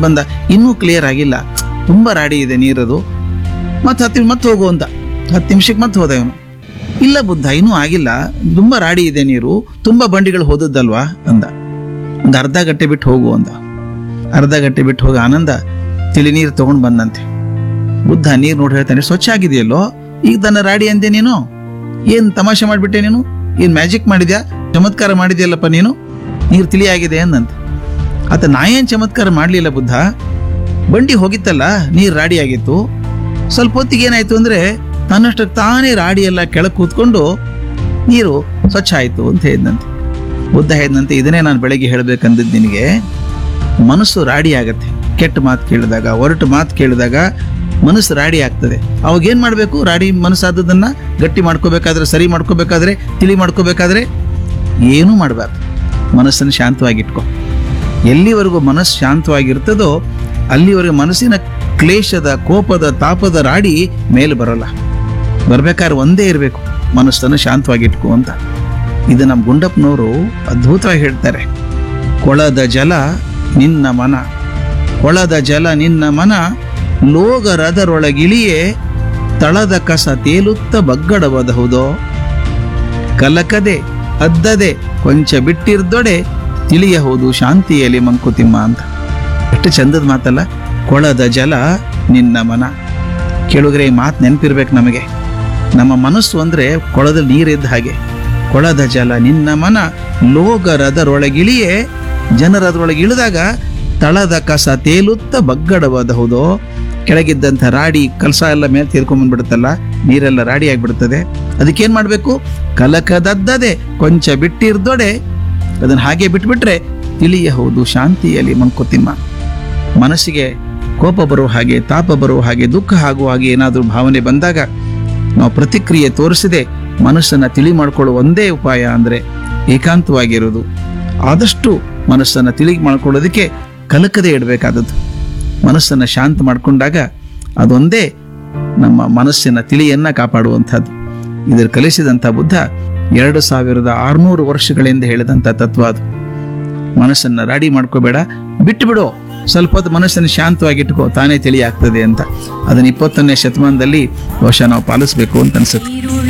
ಬಂದ ಇನ್ನೂ ಕ್ಲಿಯರ್ ಆಗಿಲ್ಲ ತುಂಬಾ ರಾಡಿ ಇದೆ ನೀರದು ಮತ್ತೆ ಹತ್ತು ಮತ್ತೆ ಹೋಗು ಅಂತ ಹತ್ತು ನಿಮಿಷಕ್ಕೆ ಮತ್ತೆ ಹೋದ ಇವನು ಇಲ್ಲ ಬುದ್ಧ ಇನ್ನೂ ಆಗಿಲ್ಲ ತುಂಬಾ ರಾಡಿ ಇದೆ ನೀರು ತುಂಬಾ ಬಂಡಿಗಳು ಹೋದದ್ದಲ್ವಾ ಅಂದ ಒಂದು ಅರ್ಧ ಗಂಟೆ ಬಿಟ್ಟು ಹೋಗು ಅಂದ ಅರ್ಧ ಗಂಟೆ ಬಿಟ್ಟು ಹೋಗಿ ಆನಂದ ತಿಳಿ ನೀರು ತಗೊಂಡ್ ಬಂದಂತೆ ಬುದ್ಧ ನೀರು ನೋಡಿ ಹೇಳ್ತಾನೆ ಸ್ವಚ್ಛ ಆಗಿದೆಯಲ್ಲೋ ಈಗ ತನ್ನ ರಾಡಿ ಅಂದೆ ನೀನು ಏನ್ ತಮಾಷೆ ಮಾಡ್ಬಿಟ್ಟೆ ನೀನು ಏನ್ ಮ್ಯಾಜಿಕ್ ಮಾಡಿದ್ಯಾ ಚಮತ್ಕಾರ ಮಾಡಿದ್ಯಲ್ಲಪ್ಪ ನೀನು ನೀರು ತಿಳಿಯಾಗಿದೆ ಅಂದಂತೆ ಆತ ನಾ ಏನ್ ಚಮತ್ಕಾರ ಮಾಡ್ಲಿಲ್ಲ ಬುದ್ಧ ಬಂಡಿ ಹೋಗಿತ್ತಲ್ಲ ನೀರು ರಾಡಿ ಆಗಿತ್ತು ಸ್ವಲ್ಪ ಹೊತ್ತಿಗೆ ಏನಾಯ್ತು ಅಂದ್ರೆ ತನ್ನಷ್ಟಕ್ಕೆ ತಾನೇ ರಾಡಿ ಎಲ್ಲ ಕೆಳಗೆ ಕೂತ್ಕೊಂಡು ನೀರು ಸ್ವಚ್ಛ ಆಯ್ತು ಅಂತ ಹೇಳಿದಂತೆ ಬುದ್ಧ ಹೇಳಿದಂತೆ ಇದನ್ನೇ ನಾನು ಬೆಳಗ್ಗೆ ಹೇಳ್ಬೇಕಂದಿದ್ದು ನಿನಗೆ ಮನಸ್ಸು ರಾಡಿ ಆಗತ್ತೆ ಕೆಟ್ಟ ಮಾತು ಕೇಳಿದಾಗ ಒರಟು ಮಾತು ಕೇಳಿದಾಗ ಮನಸ್ಸು ರಾಡಿ ಆಗ್ತದೆ ಅವಾಗ ಏನ್ ಮಾಡ್ಬೇಕು ರಾಡಿ ಮನಸ್ಸಾದದನ್ನ ಗಟ್ಟಿ ಮಾಡ್ಕೋಬೇಕಾದ್ರೆ ಸರಿ ಮಾಡ್ಕೋಬೇಕಾದ್ರೆ ತಿಳಿ ಮಾಡ್ಕೋಬೇಕಾದ್ರೆ ಏನೂ ಮಾಡಬಾರ್ದು ಮನಸ್ಸನ್ನು ಶಾಂತವಾಗಿಟ್ಕೋ ಎಲ್ಲಿವರೆಗೂ ಮನಸ್ಸು ಶಾಂತವಾಗಿರ್ತದೋ ಅಲ್ಲಿವರೆಗೂ ಮನಸ್ಸಿನ ಕ್ಲೇಶದ ಕೋಪದ ತಾಪದ ರಾಡಿ ಮೇಲೆ ಬರೋಲ್ಲ ಬರ್ಬೇಕಾದ್ರೆ ಒಂದೇ ಇರಬೇಕು ಮನಸ್ಸನ್ನು ಶಾಂತವಾಗಿಟ್ಕೋ ಅಂತ ಇದು ನಮ್ಮ ಗುಂಡಪ್ಪನವರು ಅದ್ಭುತವಾಗಿ ಹೇಳ್ತಾರೆ ಕೊಳದ ಜಲ ನಿನ್ನ ಮನ ಕೊಳದ ಜಲ ನಿನ್ನ ಮನ ಲೋಗರದರೊಳಗಿಳಿಯೇ ತಳದ ಕಸ ತೇಲುತ್ತ ಬಗ್ಗಡಬಹುದೋ ಕಲಕದೆ ಅದ್ದದೆ ಕೊಂಚ ಬಿಟ್ಟಿರ್ದೊಡೆ ತಿಳಿಯಬಹುದು ಶಾಂತಿಯಲ್ಲಿ ಮಂಕುತಿಮ್ಮ ಅಂತ ಎಷ್ಟು ಚಂದದ ಮಾತಲ್ಲ ಕೊಳದ ಜಲ ನಿನ್ನ ಮನ ಕೇಳುಗ್ರೆ ಈ ಮಾತು ನೆನಪಿರ್ಬೇಕು ನಮಗೆ ನಮ್ಮ ಮನಸ್ಸು ಅಂದ್ರೆ ಕೊಳದಲ್ಲಿ ನೀರಿದ್ದ ಹಾಗೆ ಕೊಳದ ಜಲ ನಿನ್ನ ಮನ ಲೋಗರದರೊಳಗಿಳಿಯೇ ಜನರದ್ರೊಳಗೆ ಇಳಿದಾಗ ತಳದ ಕಸ ತೇಲುತ್ತ ಬಗ್ಗಡಬಹುದೋ ಕೆಳಗಿದ್ದಂಥ ರಾಡಿ ಕಲಸ ಎಲ್ಲ ಮೇಲೆ ತೀರ್ಕೊಂಡ್ಬಂದ್ಬಿಡುತ್ತಲ್ಲ ನೀರೆಲ್ಲ ರಾಡಿ ಆಗಿಬಿಡುತ್ತದೆ ಅದಕ್ಕೇನ್ ಮಾಡ್ಬೇಕು ಕಲಕದದ್ದದೆ ಕೊಂಚ ಬಿಟ್ಟಿರ್ದೊಡೆ ಅದನ್ನ ಹಾಗೆ ಬಿಟ್ಬಿಟ್ರೆ ತಿಳಿಯಬಹುದು ಶಾಂತಿಯಲ್ಲಿ ಮಂಕುತಿಮ್ಮ ಮನಸ್ಸಿಗೆ ಕೋಪ ಬರುವ ಹಾಗೆ ತಾಪ ಬರುವ ಹಾಗೆ ದುಃಖ ಆಗುವ ಹಾಗೆ ಏನಾದರೂ ಭಾವನೆ ಬಂದಾಗ ನಾವು ಪ್ರತಿಕ್ರಿಯೆ ತೋರಿಸದೆ ಮನಸ್ಸನ್ನ ತಿಳಿ ಮಾಡ್ಕೊಳ್ಳುವ ಒಂದೇ ಉಪಾಯ ಅಂದ್ರೆ ಏಕಾಂತವಾಗಿರೋದು ಆದಷ್ಟು ಮನಸ್ಸನ್ನ ತಿಳಿ ಮಾಡ್ಕೊಳ್ಳೋದಕ್ಕೆ ಕಲಕದೆ ಇಡಬೇಕಾದದ್ದು ಮನಸ್ಸನ್ನ ಶಾಂತ ಮಾಡ್ಕೊಂಡಾಗ ಅದೊಂದೇ ನಮ್ಮ ಮನಸ್ಸಿನ ತಿಳಿಯನ್ನ ಕಾಪಾಡುವಂಥದ್ದು ಇದರ ಕಲಿಸಿದಂಥ ಬುದ್ಧ ಎರಡು ಸಾವಿರದ ಆರುನೂರು ವರ್ಷಗಳಿಂದ ಹೇಳಿದಂಥ ತತ್ವ ಅದು ಮನಸ್ಸನ್ನ ರಾಡಿ ಮಾಡ್ಕೋಬೇಡ ಬಿಟ್ಟು ಬಿಡು ಸ್ವಲ್ಪ ಹೊತ್ತು ಮನಸ್ಸನ್ನು ಶಾಂತವಾಗಿಟ್ಕೋ ತಾನೇ ತಿಳಿ ಆಗ್ತದೆ ಅಂತ ಅದನ್ನ ಇಪ್ಪತ್ತೊಂದನೇ ಶತಮಾನದಲ್ಲಿ ಬಹುಶಃ ನಾವು ಪಾಲಿಸ್ಬೇಕು ಅಂತ ಅನ್ಸುತ್ತೆ ಈರುಳು